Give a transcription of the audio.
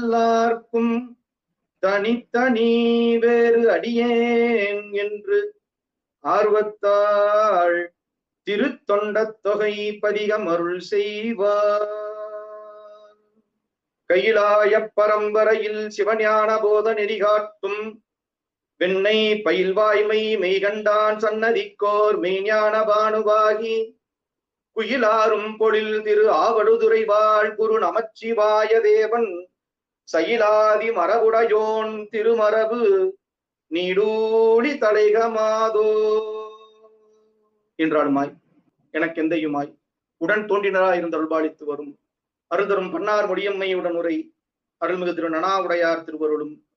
எல்லார்க்கும் தனித்தனி வேறு அடியேன் என்று ஆர்வத்தாள் திருத்தொண்டத் தொகை பதிகம் அருள் செய்வார் கையிலாய பரம்பரையில் சிவஞான போத நெறி காட்டும் வெண்ணை பயில்வாய்மை மெய்கண்டான் சன்னதிக்கோர் மெய்ஞான பானுவாகி குயிலாரும் பொழில் திரு ஆவடுதுறை வாழ் குரு நமச்சிவாய தேவன் சயிலாதி மரபுடையோன் திருமரபு நீடூழி தலைகமாதோ என்றாளுமாய் எனக்கு எந்தையுமாய் உடன் தோன்றினரா இருந்து அருள்பாலித்து வரும் அருந்தரும் பன்னார் முடியம்மையுடன் உரை அருள்மிகு திரு நனாவுடையார் திருவருளும்